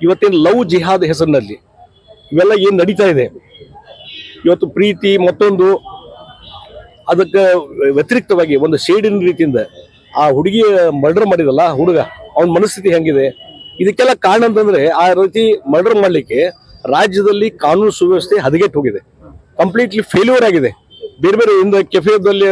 ಇವತ್ತೇನು ಲವ್ ಜಿಹಾದ್ ಹೆಸರಿನಲ್ಲಿ ಇವೆಲ್ಲ ಏನು ನಡೀತಾ ಇದೆ ಇವತ್ತು ಪ್ರೀತಿ ಮತ್ತೊಂದು ಅದಕ್ಕೆ ವ್ಯತಿರಿಕ್ತವಾಗಿ ಒಂದು ಶೇಡಿನ ರೀತಿಯಿಂದ ಆ ಹುಡುಗಿ ಮರ್ಡರ್ ಮಾಡಿದಲ್ಲ ಹುಡುಗ ಅವನ ಮನಸ್ಥಿತಿ ಹೆಂಗಿದೆ ಇದಕ್ಕೆಲ್ಲ ಕಾರಣ ಅಂತಂದ್ರೆ ಆ ರೀತಿ ಮರ್ಡರ್ ಮಾಡ್ಲಿಕ್ಕೆ ರಾಜ್ಯದಲ್ಲಿ ಕಾನೂನು ಸುವ್ಯವಸ್ಥೆ ಹದಗೆಟ್ಟು ಹೋಗಿದೆ ಕಂಪ್ಲೀಟ್ಲಿ ಫೇಲ್ಯೂರ್ ಆಗಿದೆ ಬೇರೆ ಬೇರೆ ಇಂದ ಕೆಫೆದಲ್ಲಿ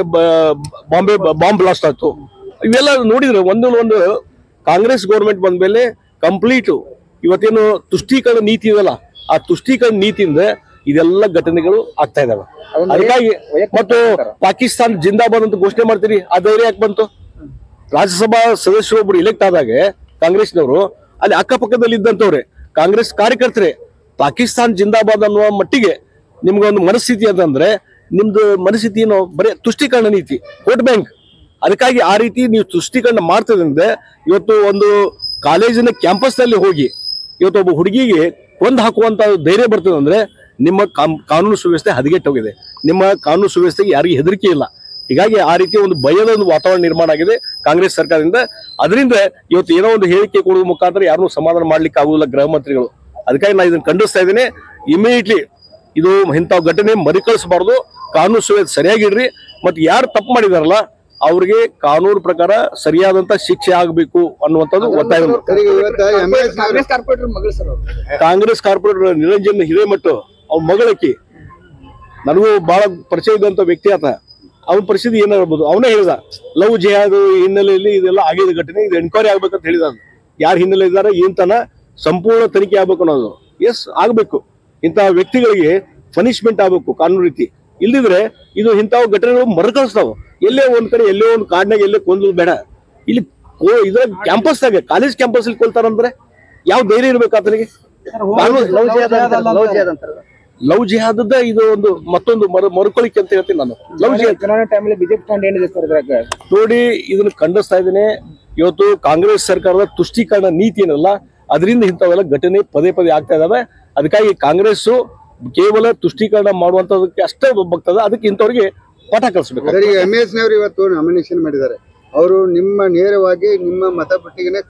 ಬಾಂಬೆ ಬಾಂಬ್ ಬ್ಲಾಸ್ಟ್ ಆಯ್ತು ಇವೆಲ್ಲ ನೋಡಿದ್ರೆ ಒಂದು ಒಂದು ಕಾಂಗ್ರೆಸ್ ಗೌರ್ಮೆಂಟ್ ಬಂದ ಮೇಲೆ ಕಂಪ್ಲೀಟ್ ಇವತ್ತೇನು ತುಷ್ಟೀಕರಣ ನೀತಿ ಇದೆಯಲ್ಲ ಆ ತುಷ್ಟೀಕರಣ ನೀತಿಯಿಂದ ಇದೆಲ್ಲ ಘಟನೆಗಳು ಆಗ್ತಾ ಇದಾವೆ ಅದಕ್ಕಾಗಿ ಮತ್ತು ಪಾಕಿಸ್ತಾನ ಜಿಂದಾಬಾದ್ ಅಂತ ಘೋಷಣೆ ಮಾಡ್ತೀರಿ ಆ ಧೈರ್ಯ ಯಾಕೆ ಬಂತು ರಾಜ್ಯಸಭಾ ಸದಸ್ಯರೊಬ್ಬರು ಇಲೆಕ್ಟ್ ಆದಾಗ ಕಾಂಗ್ರೆಸ್ನವರು ಅಲ್ಲಿ ಅಕ್ಕಪಕ್ಕದಲ್ಲಿ ಇದ್ದಂಥವ್ರೆ ಕಾಂಗ್ರೆಸ್ ಕಾರ್ಯಕರ್ತರೆ ಪಾಕಿಸ್ತಾನ್ ಜಿಂದಾಬಾದ್ ಅನ್ನುವ ಮಟ್ಟಿಗೆ ನಿಮ್ಗೊಂದು ಮನಸ್ಥಿತಿ ಅಂತಂದ್ರೆ ನಿಮ್ದು ಮನಸ್ಥಿತಿ ಏನು ಬರೀ ತುಷ್ಟೀಕರಣ ನೀತಿ ವೋಟ್ ಬ್ಯಾಂಕ್ ಅದಕ್ಕಾಗಿ ಆ ರೀತಿ ನೀವು ತುಷ್ಟೀಕರಣ ಮಾಡ್ತದಂದ್ರೆ ಇವತ್ತು ಒಂದು ಕಾಲೇಜಿನ ಕ್ಯಾಂಪಸ್ ನಲ್ಲಿ ಹೋಗಿ ಇವತ್ತು ಒಬ್ಬ ಹುಡುಗಿಗೆ ಕೊಂದು ಹಾಕುವಂತ ಧೈರ್ಯ ಬರ್ತದೆ ಅಂದ್ರೆ ನಿಮ್ಮ ಕಾಮ್- ಕಾನೂನು ಸುವ್ಯವಸ್ಥೆ ಹದಗೆಟ್ಟೋಗಿದೆ ನಿಮ್ಮ ಕಾನೂನು ಸುವ್ಯವಸ್ಥೆಗೆ ಯಾರಿಗೆ ಹೆದರಿಕೆ ಇಲ್ಲ ಹೀಗಾಗಿ ಆ ರೀತಿ ಒಂದು ಭಯದ ಒಂದು ವಾತಾವರಣ ನಿರ್ಮಾಣ ಆಗಿದೆ ಕಾಂಗ್ರೆಸ್ ಸರ್ಕಾರದಿಂದ ಅದರಿಂದ ಇವತ್ತು ಏನೋ ಒಂದು ಹೇಳಿಕೆ ಕೊಡುವ ಮುಖಾಂತರ ಯಾರನ್ನೂ ಸಮಾಧಾನ ಮಾಡ್ಲಿಕ್ಕೆ ಆಗುದಿಲ್ಲ ಗೃಹ ಮಂತ್ರಿಗಳು ಅದಕ್ಕಾಗಿ ನಾನು ಇದನ್ನು ಖಂಡಿಸ್ತಾ ಇದ್ದೇನೆ ಇಮಿಡಿಯೇಟ್ಲಿ ಇದು ಇಂಥ ಘಟನೆ ಮರುಕಳಿಸಬಾರ್ದು ಕಾನೂನು ಸುವ್ಯವಸ್ಥೆ ಸರಿಯಾಗಿಡ್ರಿ ಮತ್ತು ಯಾರು ತಪ್ಪು ಮಾಡಿದಾರಲ್ಲ ಅವ್ರಿಗೆ ಕಾನೂನು ಪ್ರಕಾರ ಸರಿಯಾದಂತ ಶಿಕ್ಷೆ ಆಗಬೇಕು ಅನ್ನುವಂಥದ್ದು ಒತ್ತಾಯ ಸರಿ ಇವತ್ತ ಎಂ ಎಸ್ ಕಾಂಗ್ರೆಸ್ ಕಾರ್ಪೊರೇಟರ್ ಮಗಳು ಸರ್ ಅವ್ರು ಕಾಂಗ್ರೆಸ್ ಕಾರ್ಪೊರೇಟರ್ ನಿರಂಜನ್ ಹಿರೇಮಠ ಅವ್ನ ಮಗಳಕ್ಕಿ ನನಗೂ ಬಹಳ ಪರಿಚಯ ಇದ್ದಂತ ವ್ಯಕ್ತಿ ಆತ ಅವನ ಪರಿಸ್ಥಿತಿ ಏನಾಗ್ಬೋದು ಅವನೇ ಹೇಳಿದ ಲವ್ ಜಿಹಾದ್ ಹಿನ್ನೆಲೆಯಲ್ಲಿ ಇದೆಲ್ಲ ಆಗಿದೆ ಘಟನೆ ಇದು ಎನ್ಕ್ವೈರಿ ಆಗ್ಬೇಕಂತ ಹೇಳಿದ ಯಾರು ಹಿನ್ನೆಲೆ ಇದ್ದಾರೆ ಇಂತನ ಸಂಪೂರ್ಣ ತನಿಖೆ ಆಗ್ಬೇಕು ಅನ್ನೋದು ಎಸ್ ಆಗ್ಬೇಕು ಇಂತಹ ವ್ಯಕ್ತಿಗಳಿಗೆ ಪನಿಷ್ಮೆಂಟ್ ಆಗ್ಬೇಕು ಕಾನೂನು ರೀತಿ ಇಲ್ದಿದ್ರೆ ಇದು ಇಂತಹ ಘಟನೆಗಳು ಮರುಕಳಿಸ್ತಾವ ಎಲ್ಲೇ ಒಂದ್ ಕಡೆ ಎಲ್ಲೇ ಒಂದು ಕಾಡ್ನಾಗ ಎಲ್ಲೇ ಕೊಂದು ಬೇಡ ಇಲ್ಲಿ ಕೋ- ಇದ್ರ ಕ್ಯಾಂಪಸ್ದಾಗ ಕಾಲೇಜ್ ಕ್ಯಾಂಪಸ್ ಅಲ್ಲಿ ಕೊಲ್ತಾರಂದ್ರೆ ಯಾವ ಧೈರ್ಯ ಇರ್ಬೇಕು ಆತನಿಗೆ ಕಾನೂನು ಲವ್ ಜಿಹಾದ್ ಅಂತಾರೆ, ಲವ್ ಜಿಹಾದ್ ಅಂತಾರೆ. ಲವ್ ಜಿಹಾದದ ಇದು ಒಂದು ಮತ್ತೊಂದು ಮರು ಮರುಕಳಿಕೆ ಅಂತ ಹೇಳ್ತೀನಿ ನಾನು ಲವ್ ಜಿಹಾದ್ ಚುನಾವಣೆ ಟೈಮಲ್ಲಿ ಬಿಜೆಪಿ ಸ್ಟ್ಯಾಂಡ್ ಏನಿದೆ ಸರ್ ಇದ್ರಾಗ ನೋಡಿ ಇದನ್ನ ಖಂಡಿಸ್ತಾ ಇದ್ದೇನೆ ಇವತ್ತು ಕಾಂಗ್ರೆಸ್ ಸರ್ಕಾರದ ತುಷ್ಟೀಕರಣ ನೀತಿ ಏನಲ್ಲ ಅದರಿಂದ ಇಂಥವೆಲ್ಲ ಘಟನೆ ಪದೇ ಪದೇ ಆಗ್ತಾ ಇದಾವೆ ಅದಕ್ಕಾಗಿ ಕಾಂಗ್ರೆಸ್ ಕೇವಲ ತುಷ್ಟೀಕರಣ ಮಾಡುವಂತದಕ್ಕೆ ಅಷ್ಟೇ ಬಗ್ತದ ಅದಕ್ಕೆ ಇಂಥವ್ರಿಗೆ ಪಾಠ ಕಲಿಸ್ಬೇಕು ಸರಿ ಎಂ ಎಸ್ ನವರು ಇವತ್ತು ನಾಮಿನೇಷನ್ ಮಾಡಿದ್ದಾರೆ ಅವರು ನಿಮ್ಮ ನೇರವಾಗಿ ನಿಮ್ಮ ಮತಪಟ್ಟಿಗೆನೆ